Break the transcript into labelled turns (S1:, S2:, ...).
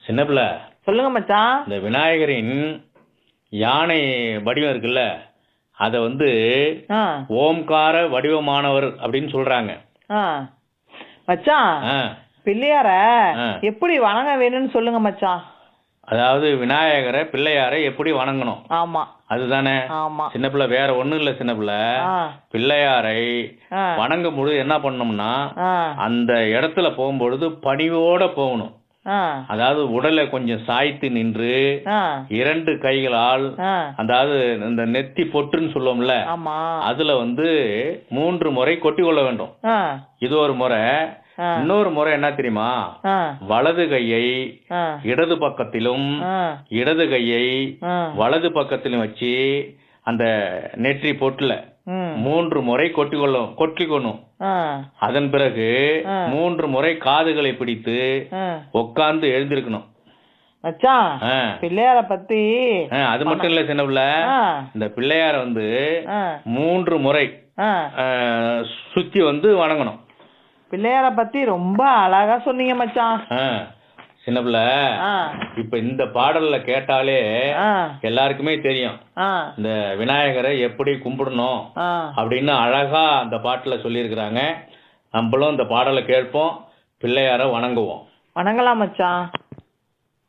S1: சின்ன பிள்ளை
S2: சொல்லுங்க மச்சான்
S1: இந்த விநாயகரின் யானை வடிவம் இருக்குல்ல அதை வந்து
S2: ஆ
S1: ஓம்கார வடிவமானவர் அப்படின்னு சொல்றாங்க
S2: ஆ மச்சான்
S1: ஆ.
S2: பிள்ளையார
S1: ஆ.
S2: எப்படி வணங்க வேணும்னு சொல்லுங்க மச்சான்
S1: அதாவது விநாயகரை பிள்ளையாரை எப்படி வணங்கணும்
S2: ஆமா
S1: அதுதானே
S2: ஆமா
S1: சின்ன பிள்ளை வேற ஒண்ணும் இல்ல சின்ன பிள்ளை
S2: ஆ
S1: பிள்ளையாரை
S2: ஆ
S1: வணங்கும் பொழுது என்ன பண்ணணும்னா
S2: ஆ
S1: அந்த இடத்துல போகும்பொழுது பணிவோட போகணும்
S2: ஆ
S1: அதாவது உடலை கொஞ்சம் சாய்த்து நின்று
S2: ஆ
S1: இரண்டு கைகளால்
S2: ஆ
S1: அதாவது இந்த நெத்தி பொட்டுன்னு சொல்லுவோம்ல
S2: ஆமா
S1: அதுல வந்து மூன்று முறை கொட்டி கொள்ள வேண்டும்
S2: ஆ
S1: இது ஒரு முறை
S2: ஆ
S1: இன்னொரு முறை என்ன தெரியுமா
S2: ஆ
S1: வலது கையை
S2: ஆ
S1: இடது பக்கத்திலும்
S2: ஆ
S1: இடது கையை
S2: ஆ
S1: வலது பக்கத்திலும் வச்சு அந்த நெற்றி பொட்டுல
S2: ம்
S1: மூன்று முறை கொட்டி கொள்ளும் கொட்டிக்கணும்
S2: ஆ
S1: அதன் பிறகு
S2: ஆ.
S1: மூன்று முறை காதுகளை பிடித்து
S2: ஆ
S1: உட்கார்ந்து எழுந்திருக்கணும்
S2: மச்சான்
S1: ஆ.
S2: பிள்ளையார பத்தி
S1: ஆ, அது மட்டும் இல்ல சின்ன பிள்ளை
S2: ஆ
S1: இந்த பிள்ளையார வந்து
S2: ஆ
S1: மூன்று முறை
S2: ஆ
S1: ஆ, சுத்தி வந்து வணங்கணும்
S2: பிள்ளையார பத்தி ரொம்ப அழகா சொன்னீங்க மச்சான்
S1: ஆ, சின்ன பிள்ளை
S2: ஆ
S1: இப்ப இந்த பாடல்ல கேட்டாலே
S2: ஆ
S1: எல்லாருக்குமே தெரியும்
S2: ஆ
S1: இந்த விநாயகரை எப்படி கும்பிடணும்
S2: ஆ
S1: அப்படின்னு அழகா அந்த பாட்டுல சொல்லியிருக்கிறாங்க நம்மளும் இந்த பாடலை கேட்போம் பிள்ளையார வணங்குவோம்
S2: வணங்கலாம் மச்சான்